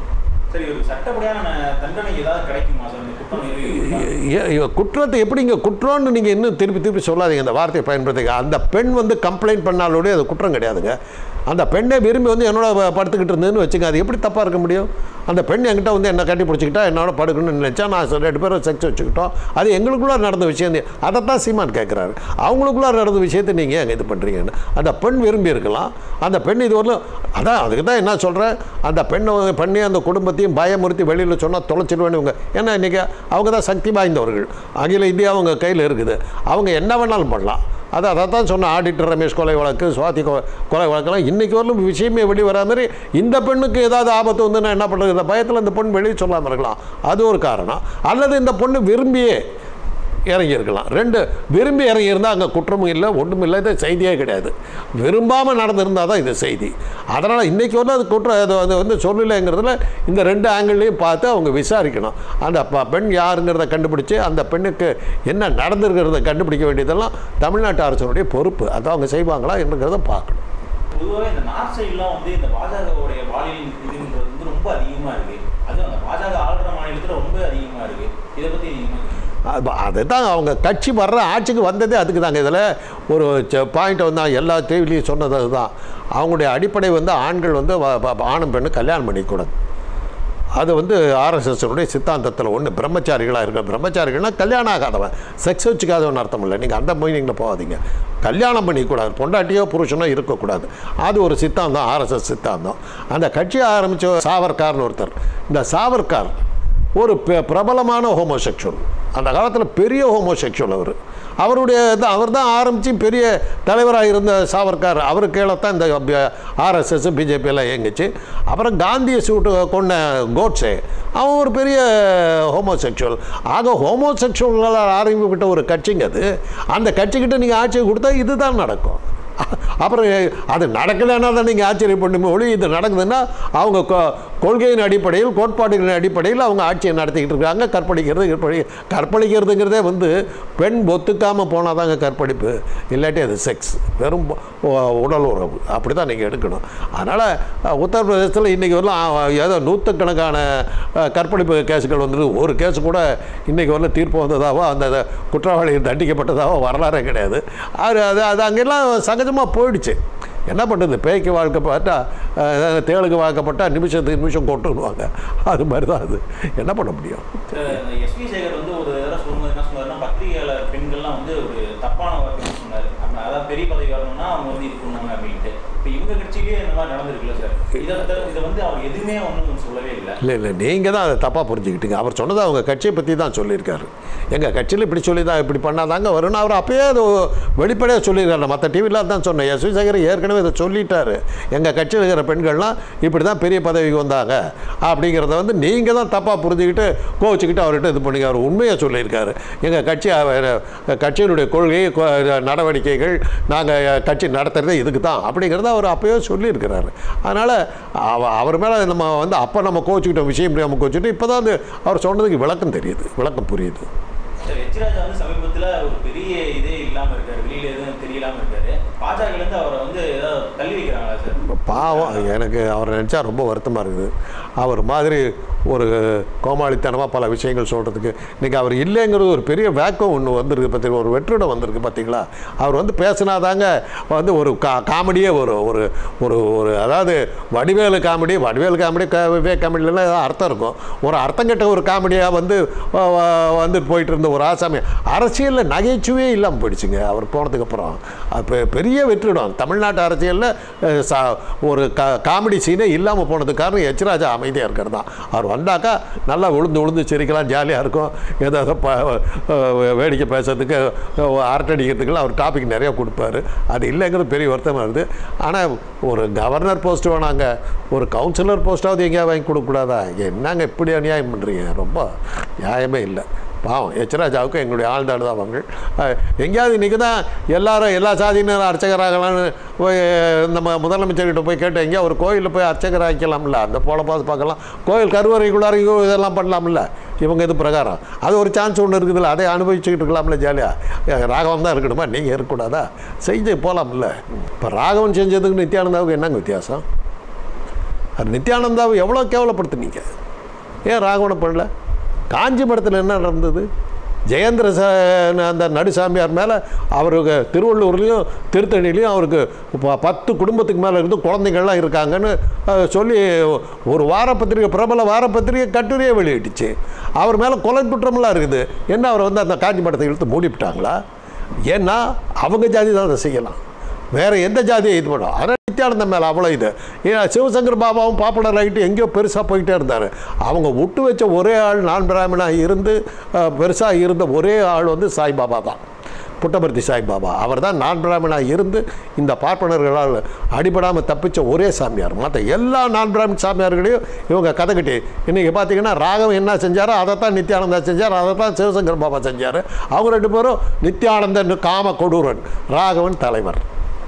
சரி ஒரு சட்டப்படியான தண்டனை ஏதாவது கிடைக்குமா சார் இந்த குற்றம் எது ஏ- ஏ- குற்றத்தை எப்படி இங்கே குற்றம்னு நீங்கள் இன்னும் திருப்பி திருப்பி சொல்லாதீங்க இந்த வார்த்தையை பயன்படுத்திங்க அந்த பெண் வந்து கம்ப்ளைண்ட் பண்ணாலோடய அது குற்றம் கிடையாதுங்க அந்த பெண்ணை விரும்பி வந்து என்னோட ப- படுத்துக்கிட்டு இருந்ததுன்னு வச்சுங்க அது எப்படி தப்பாக இருக்க முடியும் அந்த பெண் என்கிட்ட வந்து என்ன கட்டி பிடிச்சிக்கிட்டா என்னோட படுக்கணும்னு நினச்சா நான் சரி, ரெண்டு பேரும் செக்ஸ் வச்சுக்கிட்டோம் அது எங்களுக்குள்ளே நடந்த விஷயம் தான். அதைத்தான் சீமான் கேட்குறாரு அவங்களுக்குள்ளே நடந்த விஷயத்தை நீங்கள் ஏங்க இது பண்ணுறீங்கன்னு அந்த பெண் விரும்பி இருக்கலாம் அந்த பெண் இது வரலும் அதான் அதுக்கு தான் என்ன சொல்கிறேன் அந்த பெண்ணை வந்து பண்ணி அந்த குடும்பத்தையும் பயமுறுத்தி வெளியில் சொன்னால் தொலைச்சிடுவேன்னு இவங்க ஏன்னா இன்றைக்கி அவங்க தான் சக்தி வாய்ந்தவர்கள் அகில இந்தியா அவங்க கையில் இருக்குது அவங்க என்ன வேணாலும் பண்ணலாம் அது அதை தான் சொன்ன ஆடிட்டர் ரமேஷ் கொலை வழக்கு சுவாதி கொ- கொலை வழக்கெல்லாம் இன்றைக்கி வரலும் விஷயமே வெளியே வரா மாதிரி இந்த பெண்ணுக்கு ஏதாவது ஆபத்து வந்துன்னா என்ன பண்ணுறது இந்த பயத்தில் இந்த பொண்ணு வெளியே சொல்லாமல் இருக்கலாம் அது ஒரு காரணம் அல்லது இந்த பொண்ணு விரும்பியே இறங்கியிருக்கலாம் ரெண்டு விரும்பி இறங்கியிருந்தால் அங்கே குற்றமும் இல்லை ஒன்றும் இல்லை இது செய்தியே கிடையாது விரும்பாமல் நடந்திருந்தால் தான் இது செய்தி அதனால் இன்றைக்கி வந்து அது குற்றம் அது அது வந்து சொல்லலைங்கிறதுல இந்த ரெண்டு ஆங்கிள்லையும் பார்த்து அவங்க விசாரிக்கணும் அந்த ப- பெண் யாருங்கிறத கண்டுபிடிச்சு அந்த பெண்ணுக்கு என்ன நடந்திருக்கிறத கண்டுபிடிக்க வேண்டியதெல்லாம் தமிழ்நாட்டு அரசனுடைய பொறுப்பு அதை அவங்க செய்வாங்களா என்றுங்கிறத பார்க்கணும் பொதுவாகவே இந்த நார்த் சைட்லாம் வந்து இந்த பாஜகவுடைய பாலியல் இதுன்றது வந்து ரொம்ப அதிகமாக இருக்கு அதுவும் அந்த பாஜக ஆளுற மாநிலத்தில் ரொம்ப அதிகமாக இருக்கு இதை பற்றி நீங்கள் அது- அதுதான் அவங்க கட்சி வர்ற ஆட்சிக்கு வந்ததே அதுக்கு தாங்க இதில் ஒரு பாயிண்ட் வந்து நான் எல்லா டிவிலையும் சொன்னது அதுதான் அவங்களுடைய அடிப்படை வந்து ஆண்கள் வந்து வ- வ- ஆணும் பெண்ணு கல்யாணம் பண்ணிக்கூடாது அது வந்து ஆர்எஸ்எஸ்னுடைய சித்தாந்தத்தில் ஒன்று பிரம்மச்சாரிகளாக இருக்க பிரம்மச்சாரிகள்னா கல்யாணம் ஆகாதவன் செக்ஸ் வச்சுக்காதவன் அர்த்தம் இல்லை நீங்கள் அந்த மீனிங்கில் போகாதீங்க கல்யாணம் பண்ணிக்கூடாது பொண்டாட்டியோ புருஷனோ இருக்கக்கூடாது அது ஒரு சித்தாந்தம் ஆர்எஸ்எஸ் சித்தாந்தம் அந்த கட்சியை ஆரம்பித்த சாவர்கார்னு ஒருத்தர் இந்த சாவர்கார் ஒரு பெ- பிரபலமான ஹோமோசெக்சுவல் அந்த காலத்தில் பெரிய ஹோமோசெக்சுவல் அவர் அவருடைய அவர் தான் ஆரம்பித்து பெரிய தலைவராக இருந்த சாவர்கார் அவர் கீழே தான் இந்த ஆர்எஸ்எஸ் பிஜேபி எல்லாம் இயங்குச்சு அப்புறம் காந்தியை சூட்டு கொண்ட கோட்ஸே அவன் ஒரு பெரிய ஹோமோசெக்சுவல் ஆக ஹோமோசெக்சுவல்களால் ஆரம்பிக்கப்பட்ட ஒரு கட்சிங்க அது அந்த கட்சிக்கிட்ட நீங்கள் ஆட்சியை கொடுத்தா இதுதான் நடக்கும் அப்புறம் அது நடக்கலைன்னா தான் நீங்கள் ஆச்சரியப்படுமே ஒளி இது நடக்குதுன்னா அவங்க கொ- கொள்கையின் அடிப்படையில் கோட்பாடுகளின் அடிப்படையில் அவங்க ஆட்சியை நடத்திக்கிட்டு இருக்காங்க கற்பழிக்கிறது கற்பழி கற்பழிக்கிறதுங்கிறதே வந்து பெண் ஒத்துக்காமல் போனால் தாங்க கற்பழிப்பு இல்லாட்டி அது செக்ஸ் வெறும் உ- உடல் உறவு அப்படி தான் நீங்கள் எடுக்கணும் அதனால் உத்தரப்பிரதேசத்தில் இன்றைக்கி வரலாம் ஆ, ஏதோ நூற்றுக்கணக்கான அஹ், கற்பழிப்பு கேஸுகள் வந்துட்டு ஒரு கேஸ் கூட இன்றைக்கி வரல தீர்ப்பு வந்ததாவோ அந்த குற்றவாளி தண்டிக்கப்பட்டதாவோ வரலாறே கிடையாது அது அது அது அங்கெல்லாம் சகஜமாக போயிடுச்சு என்ன பண்ணுறது பேய்க்கு வாழ்க்கை பார்த்தா அஹ், தேளுக்கு வாழ்க்கப்பட்டா நிமிஷத்துக்கு நிமிஷம் கொட்டுவாங்க அது மாதிரி தான் அது என்ன பண்ண முடியும் எஸ்வி சேகர் வந்து ஒரு தடவை சொல்லும்போது என்ன சொன்னாருன்னா பத்திரிகையாளர் பெண்கள்லாம் வந்து ஒரு தப்பான வார்த்தை சொன்னார் நம்ம அதாவது பெரிய பதவி வரணும்னா அவங்க வந்து இது பண்ணுவாங்க அப்படின்ட்டு இப்போ இவங்க கட்சியிலேயே இந்த மாதிரி நடந்திருக்குல்ல சார் இதை தவிர- இதை வந்து அவர் எதுவுமே ஒன்றும் சொல்லவே இல்லை இல்லை இல்லை நீங்கள் தான் அதை தப்பாக புரிஞ்சுக்கிட்டீங்க அவர் சொன்னது அவங்க கட்சியை பற்றி தான் சொல்லியிருக்காரு எங்கள் கட்சியில் இப்படி சொல்லி தான் இப்படி பண்ணாதாங்க வரும்னு அவர் அப்பயே அது வெளிப்படையாக சொல்லியிருக்காரு மற்ற டிவியில் தான் சொன்னேன் எஸ் வி சேகர் ஏற்கனவே இதை சொல்லிட்டாரு எங்கள் கட்சியில் இருக்கிற பெண்கள்லாம் இப்படி தான் பெரிய பதவிக்கு வந்தாங்க அப்படிங்கிறத வந்து நீங்கள் தான் தப்பாக புரிஞ்சுக்கிட்டு கோவிச்சுக்கிட்டு அவர்கிட்ட இது பண்ணி அவர் உண்மையாக சொல்லியிருக்காரு எங்கள் கட்சி அவர் கட்சியினுடைய கொள்கை கொ- நடவடிக்கைகள் நாங்கள் கட்சி நடத்துகிறதே இதுக்கு தான் அப்படிங்கிறத அவர் அப்போயே சொல்லியிருக்கிறாரு அதனால் அவ அவர் மேலே நம்ம வந்து அப்போ நம்ம கோச்சிக்கிட்டோம் விஷயம் நம்ம கோச்சிக்கிட்டு இப்போ தான் அது அவர் சொன்னதுக்கு விளக்கம் தெரியுது விளக்கம் புரியுது சார் எச்ராஜா வந்து சமீபத்துல ஒரு பெரிய இதே இல்லாம இருக்காரு வெளியில எதுவும் தெரியலாம இருக்காரு பாஜக இருந்து அவரை வந்து ஏதாவது தள்ளி வைக்கிறாங்களா சார் பாவம் எனக்கு அவரை நினச்சா ரொம்ப வருத்தமாக இருக்குது அவர் மாதிரி ஒரு கோமாளித்தனமாக பல விஷயங்கள் சொல்கிறதுக்கு இன்றைக்கி அவர் இல்லைங்கிறது ஒரு பெரிய வேக்கம் ஒன்று வந்திருக்கு பார்த்தீங்களா ஒரு வெற்றிடம் வந்திருக்கு பார்த்தீங்களா அவர் வந்து பேசினாதாங்க வந்து ஒரு கா காமெடியே வரும் ஒரு ஒரு ஒரு அதாவது வடிவேலு காமெடி வடிவேலு காமெடி க- விவேக் காமெடிலாம் ஏதாவது அர்த்தம் இருக்கும் ஒரு அர்த்தம் கெட்ட ஒரு காமெடியாக வந்து வ- வ- வந்து போயிட்டு இருந்த ஒரு ஆசாமி அரசியலில் நகைச்சுவே இல்லாமல் போயிடுச்சுங்க அவர் போனதுக்கப்புறம் அது பெ- பெரிய வெற்றிடம் தமிழ்நாட்டு அரசியலில் அஹ், சா- ஒரு க காமெடி சீனே இல்லாமல் போனதுக்கு காரணம் எச் ராஜா அமைதியாக இருக்கிறது தான் அவர் வந்தாக்கா நல்லா உளுந்து உளுந்து சிரிக்கலாம் ஜாலியாக இருக்கும் ஏதாவது ப அஹ், வேடிக்கை பேசுறதுக்கு அஹ், அரட்டை அடிக்கிறதுக்குலாம் அவர் டாபிக் நிறையா கொடுப்பாரு அது இல்லைங்கிறது பெரிய வருத்தமாக இருக்குது ஆனால் ஒரு கவர்னர் போஸ்ட் வேணாங்க ஒரு கவுன்சிலர் போஸ்ட்டாவது எங்கேயா வாங்கி கொடுக்கக்கூடாதா என்னங்க இப்படி அநியாயம் பண்ணுறீங்க ரொம்ப நியாயமே இல்லை பாவம் எச்ராஜாவுக்கு எங்களுடைய ஆழ்ந்த அனுதாபங்கள் அஹ், எங்கேயாவது இன்றைக்கி தான் எல்லாரும் எல்லா சாதியினரும் அர்ச்சகராகலாம்னு போய் நம்ம முதலமைச்சர்கிட்ட போய் கேட்டு எங்கேயா ஒரு கோயிலில் போய் அர்ச்சகர் ஆக்கிக்கலாம்ல அந்த போல பார்த்து பார்க்கலாம் கோயில் கருவறைக்குள்ளாரையும் இதெல்லாம் பண்ணலாம்ல இவங்க இது பிரகாரம் அது ஒரு சான்ஸ் ஒன்று இருக்குதுல்ல அதை அனுபவிச்சுக்கிட்டு இருக்கலாம்ல ஜாலியாக ராகவன் தான் இருக்கணுமா நீங்கள் இருக்கக்கூடாதா செஞ்சு போகலாம்ல இப்போ ராகவன் செஞ்சதுக்கு நித்யானந்தாவுக்கு என்னங்க வித்தியாசம் அது நித்யானந்தாவை எவ்வளோ கேவலப்படுத்துனீங்க ஏன் ராகவனை பண்ணல காஞ்சிபுரத்தில் என்ன நடந்தது ஜெயேந்திர ச அந்த நடுசாமியார் மேலே அவருக்கு திருவள்ளூர்லேயும் திருத்தணிலையும் அவருக்கு ப- பத்து குடும்பத்துக்கு மேலே இருந்து குழந்தைங்கள்லாம் இருக்காங்கன்னு அஹ், சொல்லி ஒரு வாரப்பத்திரிகை பிரபல வாரப்பத்திரிகை கட்டுரையே வெளியிட்டுச்சு அவர் மேலே கொலை குற்றமெல்லாம் இருக்குது என்ன அவர் வந்து அந்த காஞ்சிபுரத்தை இழுத்து மூடிவிட்டாங்களா ஏன்னா அவங்க ஜாதி தான் அதை செய்யலாம் வேற எந்த ஜாதியை இது பண்ணும் ஆனால் நித்யானந்தம் மேலே அவ்வளோ இது ஏன் சிவசங்கர் பாபாவும் பாப்புலர் ஆகிட்டு எங்கேயோ பெருசாக போயிட்டே இருந்தார் அவங்க விட்டு வச்ச ஒரே ஆள் நான் பிராமணாக இருந்து பெருசாக இருந்த ஒரே ஆள் வந்து சாய்பாபா தான் புட்டபர்த்தி சாய்பாபா அவர் தான் நான் பிராமணாக இருந்து இந்த பார்ப்பனர்களால் அடிபடாமல் தப்பிச்ச ஒரே சாமியார் மற்ற எல்லா நான் பிராமண சாமியார்களையும் இவங்க கதை கட்டி இன்றைக்கி பார்த்தீங்கன்னா ராகவன் என்ன செஞ்சாரோ அதை தான் நித்யானந்தா செஞ்சார் அதை தான் சிவசங்கர் பாபா செஞ்சார் அவங்க ரெண்டு பேரும் நித்யானந்தன் காம கொடூரன் ராகவன் தலைவர்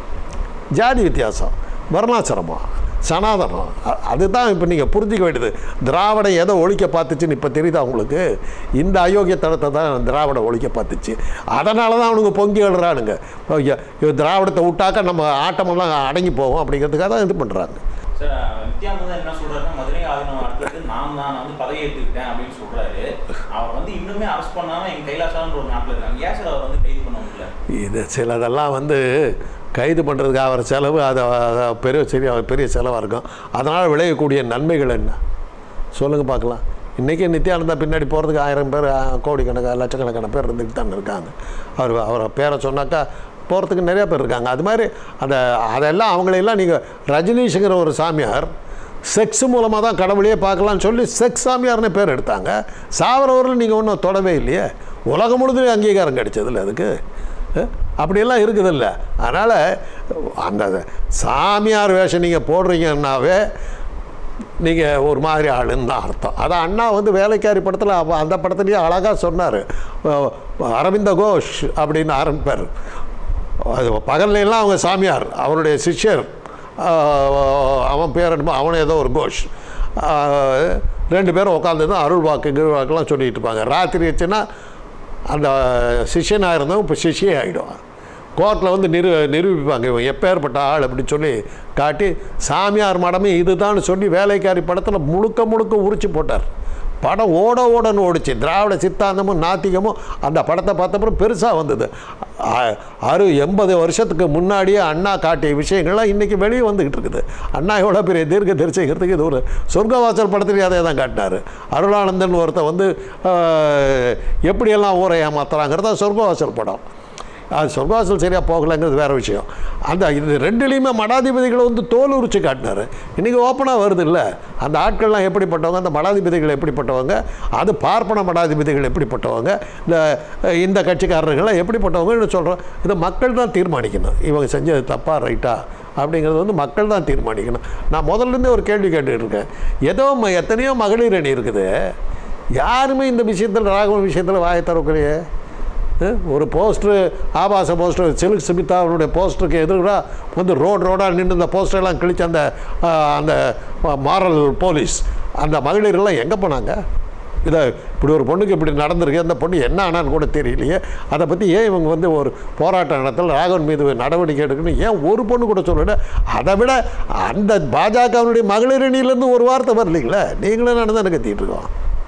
ஜாதி வித்தியாசம் வர்ணாசிரமம் சனாதனம் அ- அதுதான் இப்போ நீங்கள் புரிஞ்சிக்க வேண்டியது திராவிடம் எதை ஒழிக்க பார்த்துச்சுன்னு இப்போ தெரியுதா உங்களுக்கு இந்த அயோக்கியத்தனத்தை தான் திராவிடம் ஒழிக்க பார்த்துச்சு அதனால தான் அவனுங்க பொங்கி எழுறானுங்க ஐயா, இவன் திராவிடத்தை விட்டாக்க நம்ம ஆட்டமெல்லாம் அடங்கி போவோம் அப்படிங்கிறதுக்காக தான் இது பண்ணுறாங்க சார் நித்யானந்தா என்ன சொல்றாருன்னா மதுரை ஆதீனம் அடுத்தது நான் தான் நான் வந்து பதவி ஏற்றுக்கிட்டேன் அப்படின்னு சொல்றாரு அவர் வந்து இன்னுமே அரெஸ்ட் பண்ணாம எங்க கைலாசான்ற ஒரு நாட்டில் இருக்காங்க ஏன் சார் அவர் வந்து கைது பண்ண முடியல இது சிலதெல்லாம் வந்து கைது பண்ணுறதுக்கு அவர் செலவு அது அது பெரிய சரி பெரிய செலவாக இருக்கும் அதனால் விளையக்கூடிய நன்மைகள் என்ன சொல்லுங்கள் பார்க்கலாம் இன்றைக்கி நித்யானந்தா பின்னாடி போகிறதுக்கு ஆயிரம் பேர் கோடிக்கணக்கான லட்சக்கணக்கான பேர் இருந்துட்டு தான் இருக்காங்க அவர் அவரை பேரை சொன்னாக்கா போகிறதுக்கு நிறைய பேர் இருக்காங்க அது மாதிரி அந்த அதெல்லாம் அவங்களையெல்லாம் நீங்கள் ரஜினீஷுங்கிற ஒரு சாமியார் செக்ஸ் மூலமாக தான் கடவுளையே பார்க்கலாம்னு சொல்லி செக்ஸ் சாமியார்னு பேர் எடுத்தாங்க சாவரவரில் நீங்கள் ஒன்றும் தொடவே இல்லையே உலகம் முழுதும் அங்கீகாரம் கிடைச்சதில்ல அதுக்கு அஹ், அப்படியெல்லாம் இருக்குதில்ல அதனால் அந்த சாமியார் வேஷம் நீங்கள் போடுறீங்கன்னாவே நீங்கள் ஒரு மாதிரி ஆளுன்னு தான் அர்த்தம் அதான் அண்ணா வந்து வேலைக்காரி படத்தில் அப்ப அந்த படத்துலேயே அழகாக சொன்னார் அரவிந்த கோஷ் அப்படின்னு ஆரம்பிப்பார் அது பகல்ல எல்லாம் அவங்க சாமியார் அவருடைய சிஷ்யர் ஆஹ், அவன் பேர் என்னமோ அவன் ஏதோ ஒரு கோஷ் ஆஹ், ரெண்டு பேரும் உட்காந்து தான் அருள் வாக்கு கிருள் வாக்குலாம் சொல்லிட்டு இருப்பாங்க ராத்திரி வச்சுன்னா அந்த சிஷ்யனாக இருந்தவன் இப்போ சிஷ்யே ஆகிடும் கோர்ட்டில் வந்து நிரு நிரூபிப்பாங்க இவன் எப்பேற்பட்ட ஆள் அப்படின்னு சொல்லி காட்டி சாமியார் மடமே இதுதான் சொல்லி வேலைக்காரி படத்தில் முழுக்க முழுக்க உரிச்சு போட்டார் படம் ஓட ஓடன்னு ஓடிச்சு திராவிட சித்தாந்தமும் நாத்திகமும் அந்த படத்தை பார்த்தப்பறம் பெருசாக வந்தது அ- அறு எண்பது வருஷத்துக்கு முன்னாடியே அண்ணா காட்டிய விஷயங்கள்லாம் இன்றைக்கி வெளியே வந்துக்கிட்டு இருக்குது அண்ணா எவ்வளோ பெரிய தீர்க்க தரிசிக்கிறதுக்கு இது ஒரு சொர்க்கவாசல் படத்துலேயே அதே தான் காட்டினார் அருளானந்தன் ஒருத்தன் வந்து ஆஹ், எப்படியெல்லாம் ஊரை ஏமாத்துறாங்கிறத சொர்க்கவாசல் படம் அது சொர்க்கவாசல் சரியாக போகலைங்கிறது வேறு விஷயம் அந்த இது ரெண்டுலேயுமே மடாதிபதிகளை வந்து தோல் உரிச்சு காட்டினார் இன்றைக்கி ஓப்பனாக வருது இல்லை அந்த ஆட்கள்லாம் எப்படிப்பட்டவங்க அந்த மடாதிபதிகள் எப்படிப்பட்டவங்க அது பார்ப்பன மடாதிபதிகள் எப்படிப்பட்டவங்க இந்த இந்த கட்சிக்காரர்கள்லாம் எப்படிப்பட்டவங்கன்னு சொல்கிறோம் இதை மக்கள் தான் தீர்மானிக்கணும் இவங்க செஞ்சது தப்பா ரைட்டா அப்படிங்கிறது வந்து மக்கள் தான் தீர்மானிக்கணும் நான் முதல்ல இருந்தே ஒரு கேள்வி கேட்டுட்டு இருக்கேன் ஏதோ ம- எத்தனையோ மகளிர் அணி இருக்குது யாருமே இந்த விஷயத்தில் ராகவன் விஷயத்தில் வாயை திறக்கலையே அஹ், ஒரு போஸ்டரு ஆபாச போஸ்டர் சிலுக் சுமிதா அவருடைய போஸ்டருக்கு எதிராக வந்து ரோடு ரோடாக நின்று இந்த போஸ்டரெல்லாம் கிழிச்ச அந்த அஹ், அந்த மாரல் போலீஸ் அந்த மகளிரெல்லாம் எங்கே போனாங்க இதை இப்படி ஒரு பொண்ணுக்கு இப்படி நடந்திருக்கு அந்த பொண்ணு என்ன ஆனான்னு கூட தெரியலையே அதை பற்றி ஏன் இவங்க வந்து ஒரு போராட்டம் நடத்தல ராகவன் மீது நடவடிக்கை எடுக்கணும் ஏன் ஒரு பொண்ணு கூட சொல்லல அதை விட அந்த பாஜகவினுடைய மகளிர் அணியிலேருந்து ஒரு வார்த்தை வரலைங்களே நீங்களும் நடந்தானே கத்திட்டு இருக்கோம்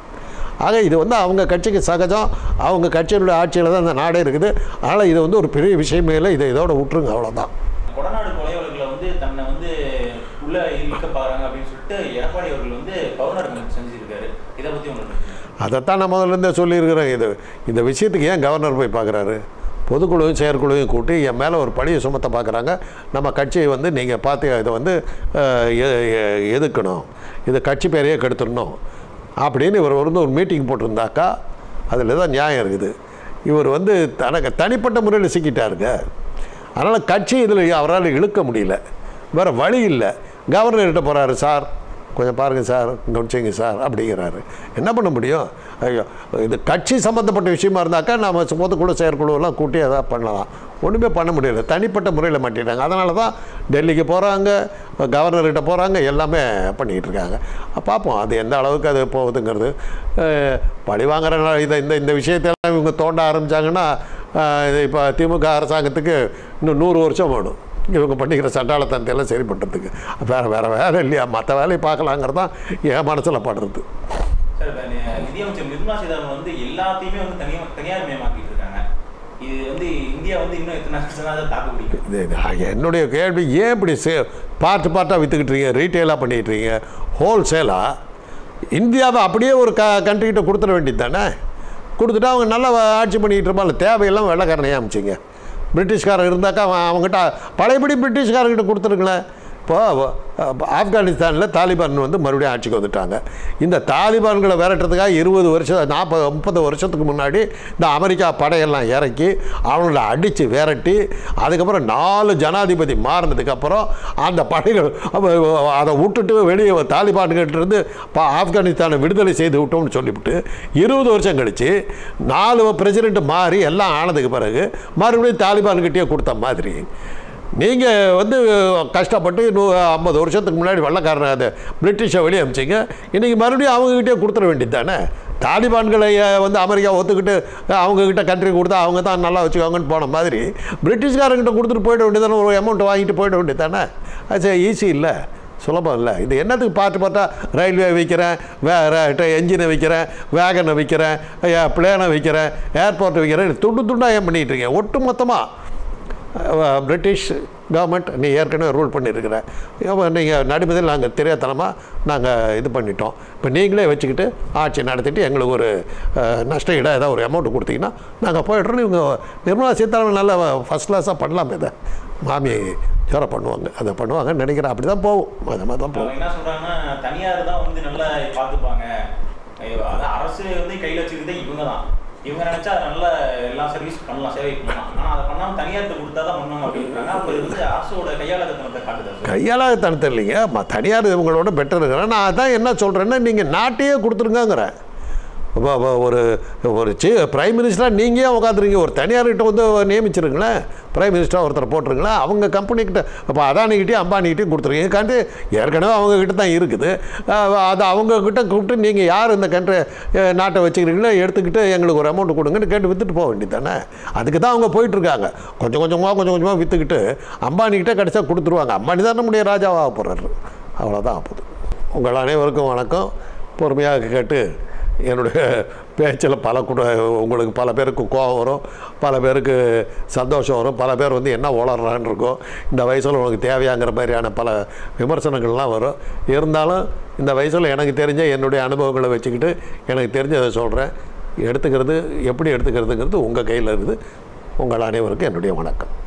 ஆக இது வந்து அவங்க கட்சிக்கு சகஜம் அவங்க கட்சியினுடைய ஆட்சியில் தான் இந்த நாடே இருக்குது அதனால் இது வந்து ஒரு பெரிய விஷயமே இல்லை இதை இதோட விட்டுருங்க அவ்வளோதான் கொடநாடு கொலை வழக்குல வந்து தன்னை வந்து உள்ள இழுக்க பாக்குறாங்க அப்படின்னு சொல்லிட்டு எடப்பாடி அவர்கள் வந்து கவர்னர் கமிட்டி செஞ்சிருக்காரு இதை பத்தி உங்களுக்கு அதைத்தான் நான் முதல்ல இருந்தே சொல்லியிருக்கிறேன் இது இந்த விஷயத்துக்கு ஏன் கவர்னர் போய் பார்க்குறாரு பொதுக்குழுவும் செயற்குழுவையும் கூட்டி என் மேலே ஒரு பழியை சுமத்த பார்க்குறாங்க நம்ம கட்சியை வந்து நீங்கள் பார்த்து இதை வந்து அஹ், எ- எ- எதுக்கணும் இது கட்சி பேரையே கெடுத்துடணும் அப்படின்னு இவர் வந்து ஒரு மீட்டிங் போட்டிருந்தாக்கா அதில் தான் நியாயம் இருக்குது இவர் வந்து தனக்கு தனிப்பட்ட முறையில் சிக்கிட்டாருங்க அதனால் கட்சி இதில் அவரால் இழுக்க முடியல வேறு வழி இல்லை கவர்னர்கிட்ட போகிறாரு சார் கொஞ்சம் பாருங்கள் சார் கவனிச்சிங்க சார் அப்படிங்கிறாரு என்ன பண்ண முடியும் ஐயோ இது கட்சி சம்மந்தப்பட்ட விஷயமா இருந்தாக்கா நாம் பொதுக்குழு செயற்குழுவெல்லாம் கூட்டி எதாவது பண்ணலாம் ஒன்றுமே பண்ண முடியல தனிப்பட்ட முறையில் மாட்டிட்டாங்க அதனால தான் டெல்லிக்கு போகிறாங்க கவர்னர்கிட்ட போகிறாங்க எல்லாமே பண்ணிக்கிட்டு இருக்காங்க பார்ப்போம் அது எந்த அளவுக்கு அது போகுதுங்கிறது அஹ், பழி வாங்குற நா- இதை இந்த இந்த விஷயத்தெல்லாம் இவங்க தோண்ட ஆரம்பித்தாங்கன்னா இது இப்போ திமுக அரசாங்கத்துக்கு இன்னும் நூறு வருஷம் வேணும் இவங்க பண்ணிக்கிற சட்டாளத்தனத்தையெல்லாம் சரி பண்ணுறதுக்கு வேறு வேறு வேலை இல்லையா மற்ற வேலையை பார்க்கலாங்கிறது தான் என் மனசில் படுறது சார் இப்ப நி- நிதியமைச்சர் நிர்மலா சீதாராமன் வந்து எல்லாத்தையுமே வந்து தனியா தனியார் மயமாக்கிட்டு இருக்காங்க இது வந்து இந்தியா வந்து இன்னும் எத்தனை வருஷம் தான் தாக்கு பிடிக்கும் இது இது என்னுடைய கேள்வி ஏன் இப்படி சே பார்ட்டு பார்ட்டாக விற்றுக்கிட்டு இருக்கீங்க ரீட்டெயிலாக பண்ணிக்கிட்டு இருக்கீங்க ஹோல்சேலாக இந்தியாவை அப்படியே ஒரு க கண்ட்ரிகிட்ட கொடுத்துட வேண்டியது தானே கொடுத்துட்டு அவங்க நல்லா ஆட்சி பண்ணிக்கிட்டு இருப்பாங்க தேவையெல்லாம் வெள்ளக்காரனையே அமிச்சிங்க பிரிட்டிஷ்காரன் இருந்தாக்கா அவன் அவங்ககிட்ட பழையபடி பிரிட்டிஷ்காரங்கிட்ட கொடுத்துருங்களேன் இப்போ ஆப்கானிஸ்தானில் தாலிபான் வந்து மறுபடியும் ஆட்சிக்கு வந்துட்டாங்க இந்த தாலிபான்களை விரட்டுறதுக்காக இருபது வருஷம் நாற்பது முப்பது வருஷத்துக்கு முன்னாடி இந்த அமெரிக்கா படையெல்லாம் இறக்கி அவங்கள அடித்து விரட்டி அதுக்கப்புறம் நாலு ஜனாதிபதி மாறினதுக்கப்புறம் அந்த படைகள் அவ- அதை விட்டுட்டு வெளியே தாலிபான்கிட்ட இருந்து பா- ஆப்கானிஸ்தானை விடுதலை செய்து விட்டோம்னு சொல்லிவிட்டு இருபது வருஷம் கழித்து நாலு பிரசிடெண்ட் மாறி எல்லாம் ஆனதுக்கு பிறகு மறுபடியும் தாலிபான்கிட்டயே கொடுத்த மாதிரி நீங்கள் வந்து கஷ்டப்பட்டு நூ ஐம்பது வருஷத்துக்கு முன்னாடி வெள்ளக்காரன் அதை பிரிட்டிஷை வெளியே அமிச்சிங்க இன்றைக்கி மறுபடியும் அவங்கக்கிட்டே கொடுத்துட வேண்டியது தானே தாலிபான்களை அஹ், வந்து அமெரிக்கா ஒத்துக்கிட்டு அஹ், அவங்கக்கிட்ட கண்ட்ரி கொடுத்தா அவங்க தான் நல்லா வச்சுக்கோங்கன்னு போன மாதிரி பிரிட்டிஷ்காரங்கிட்ட கொடுத்துட்டு போயிட வேண்டியதானே ஒரு அமௌண்ட் வாங்கிட்டு போயிட வேண்டியது தானே அது ஈஸி இல்லை சுலபம் இல்லை இது என்னத்துக்கு பார்த்து பார்த்தா ரயில்வே விற்கிறேன் வே என்ஜினை விற்கிறேன் வேகனை விற்கிறேன் பிளேனை விற்கிறேன் ஏர்போர்ட் விற்கிறேன் துண்டு துண்டாக ஏன் பண்ணிகிட்டு இருக்கேன் ஒட்டு மொத்தமாக அஹ் பிரிட்டிஷ் கவர்மெண்ட் நீ ஏற்கனவே ரூல் பண்ணியிருக்கிற நீங்கள் நடுமதில் நாங்கள் தெரியாதனமாக நாங்கள் இது பண்ணிட்டோம் இப்போ நீங்களே வச்சுக்கிட்டு ஆட்சி நடத்திட்டு எங்களுக்கு ஒரு அஹ், நஷ்ட ஈடாக ஏதாவது ஒரு அமௌண்ட் கொடுத்தீங்கன்னா நாங்கள் போய்ட்றோம் இவங்க நிர்மலா சீதாராமன் நல்லா ஃபஸ்ட் கிளாஸாக பண்ணலாம் இதை மாமி ஜோரம் பண்ணுவாங்க அதை பண்ணுவாங்கன்னு நினைக்கிறேன் அப்படி தான் போகும் அது மாதிரி தான் போகும் அவங்க என்ன சொல்றாங்கன்னா தனியார் தான் வந்து நல்லா பார்த்துப்பாங்க ஐயோ, அதான் அரசு வந்து கையில் வச்சுக்கிட்டே இவங்க தான் இவங்க நினைச்சா அது நல்லா எல்லா சர்வீஸ் பண்ணலாம் சேவை பண்ணலாம் ஆனால் அதை பண்ணாமல் தனியார்கிட்ட கொடுத்தா தான் பண்ணுவாங்க அப்படின்றாங்க அப்போ இது வந்து அரசோட கையாளத்தனத்தை காட்டுதா சார் கையாளாக தனத்து இல்லைங்க ம- தனியார் இவங்களோட பெட்டர் இருக்கிறேன் நான் அதான் என்ன சொல்கிறேன்னா நீங்கள் நாட்டையே கொடுத்துருங்கங்கிறேன் இப்போ இப்போ ஒரு ஒரு சி பிரைம் மினிஸ்டராக நீங்கள் ஏன் உட்காந்துருங்க ஒரு தனியார்கிட்ட வந்து நியமிச்சிருங்களேன் பிரைம் மினிஸ்டராக ஒருத்தர் போட்டிருங்களேன் அவங்க கம்பெனிக்கிட்ட இப்போ அதானிக்கிட்டே அம்பானிக்கிட்டையும் கொடுத்துருங்க கண்ட்ரி ஏற்கனவே அவங்கக்கிட்ட தான் இருக்குது அஹ் அது அவங்கக்கிட்ட கூப்பிட்டு நீங்கள் யார் இந்த கண்ட்ரி நாட்டை வச்சுக்கிறீங்களோ எடுத்துக்கிட்டு எங்களுக்கு ஒரு அமௌண்ட் கொடுங்கன்னு கேட்டு விற்றுட்டு போக வேண்டியது தானே அதுக்கு தான் அவங்க போயிட்டுருக்காங்க கொஞ்சம் கொஞ்சமாக கொஞ்சம் கொஞ்சமாக விற்றுக்கிட்டு அம்பானிக்கிட்ட கடைசியாக கொடுத்துருவாங்க அம்பானி தான் நம்முடைய ராஜாவாக போகிறாரு அவ்வளோதான் ஆகுது உங்கள் அனைவருக்கும் வணக்கம் பொறுமையாக கேட்டு என்னுடைய பேச்சில் பல கூட உங்களுக்கு பல பேருக்கு கோபம் வரும் பல பேருக்கு சந்தோஷம் வரும் பல பேர் வந்து என்ன உளறான்னு இருக்கும் இந்த வயசில் உனக்கு தேவையாங்கிற மாதிரியான பல விமர்சனங்கள்லாம் வரும் இருந்தாலும் இந்த வயசில் எனக்கு தெரிஞ்ச என்னுடைய அனுபவங்களை வச்சுக்கிட்டு எனக்கு தெரிஞ்சதை சொல்கிறேன் எடுத்துக்கிறது எப்படி எடுத்துக்கிறதுங்கிறது உங்கள் கையில் இருக்குது உங்கள் அனைவருக்கும் என்னுடைய வணக்கம்